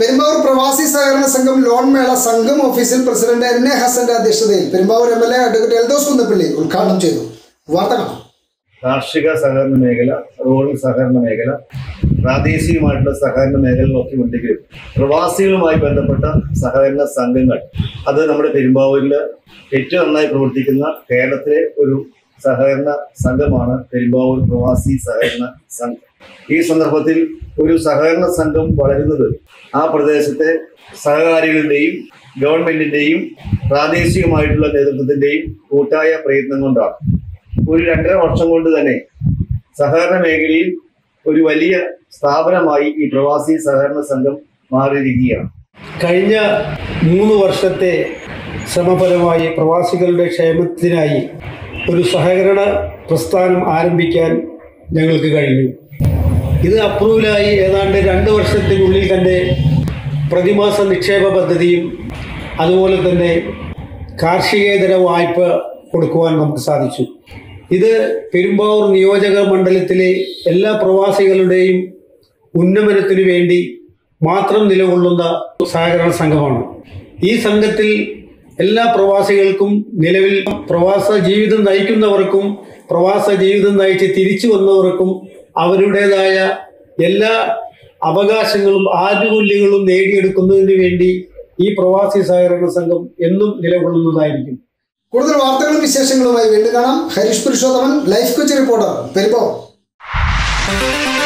പെരുമ്പാവൂർ പ്രവാസി സഹകരണ സംഘം ലോൺ മേള സംഘം ഓഫീസിൽ പ്രസിഡന്റ് എൻ എ ഹസന്റെ അധ്യക്ഷതയിൽ Perumbavoor M L A advocate Eldhose Kunnappilly ഉദ്ഘാടനം ചെയ്തു വാർത്ത കാണാം കാർഷിക സഹകരണ മേഖല റൂറൽ സഹകരണ മേഖല പ്രാദേശികമായിട്ടുള്ള സഹകരണ മേഖലകളൊക്കെ ഉണ്ടെങ്കിലും പ്രവാസികളുമായി ബന്ധപ്പെട്ട സഹകരണ സംഘങ്ങൾ അത് നമ്മുടെ പെരുമ്പാവൂരിൽ ഏറ്റവും നന്നായി പ്രവർത്തിക്കുന്ന കേരളത്തിലെ ഒരു സഹകരണ സംഘമാണ് പെരുമ്പാവൂർ പ്രവാസി സഹകരണ സംഘം ഈ സന്ദർഭത്തിൽ ഒരു സഹകരണ സംഘം വളരുന്നത് ആ പ്രദേശത്തെ സഹകാരികളുടെയും ഗവൺമെന്റിന്റെയും പ്രാദേശികമായിട്ടുള്ള നേതൃത്വത്തിന്റെയും കൂട്ടായ പ്രയത്നം കൊണ്ടാണ് ഒരു രണ്ടര വർഷം കൊണ്ട് തന്നെ സഹകരണ മേഖലയിൽ ഒരു വലിയ സ്ഥാപനമായി ഈ പ്രവാസി സഹകരണ സംഘം മാറിയിരിക്കുകയാണ് കഴിഞ്ഞ മൂന്ന് വർഷത്തെ ശ്രമഫലമായി പ്രവാസികളുടെ ക്ഷേമത്തിനായി ഒരു സഹകരണ പ്രസ്ഥാനം ആരംഭിക്കാൻ ഞങ്ങൾക്ക് കഴിഞ്ഞു ഇത് അപ്രൂവലായി ഏതാണ്ട് രണ്ട് വർഷത്തിനുള്ളിൽ തന്നെ പ്രതിമാസ നിക്ഷേപ പദ്ധതിയും അതുപോലെ തന്നെ കാർഷികേതര വായ്പ കൊടുക്കുവാൻ നമുക്ക് സാധിച്ചു ഇത് പെരുമ്പാവൂർ നിയോജക മണ്ഡലത്തിലെ എല്ലാ പ്രവാസികളുടെയും ഉന്നമനത്തിനു വേണ്ടി മാത്രം നിലകൊള്ളുന്ന സഹകരണ സംഘമാണ് ഈ സംഘത്തിൽ എല്ലാ പ്രവാസികൾക്കും നിലവിൽ പ്രവാസ ജീവിതം നയിക്കുന്നവർക്കും പ്രവാസ ജീവിതം നയിച്ച് തിരിച്ചു വന്നവർക്കും അവരുടേതായ എല്ലാ അവകാശങ്ങളും ആനുകൂല്യങ്ങളും നേടിയെടുക്കുന്നതിന് വേണ്ടി ഈ പ്രവാസി സഹകരണ സംഘം എന്നും നിലകൊള്ളുന്നതായിരിക്കും കൂടുതൽ വാർത്തകളും വിശേഷങ്ങളുമായി വീണ്ടും കാണാം ഹരീഷ് പുരുഷോത്തമൻ ലൈഫ് കൊച്ചി റിപ്പോർട്ടർ പെരുമ്പാവൂർ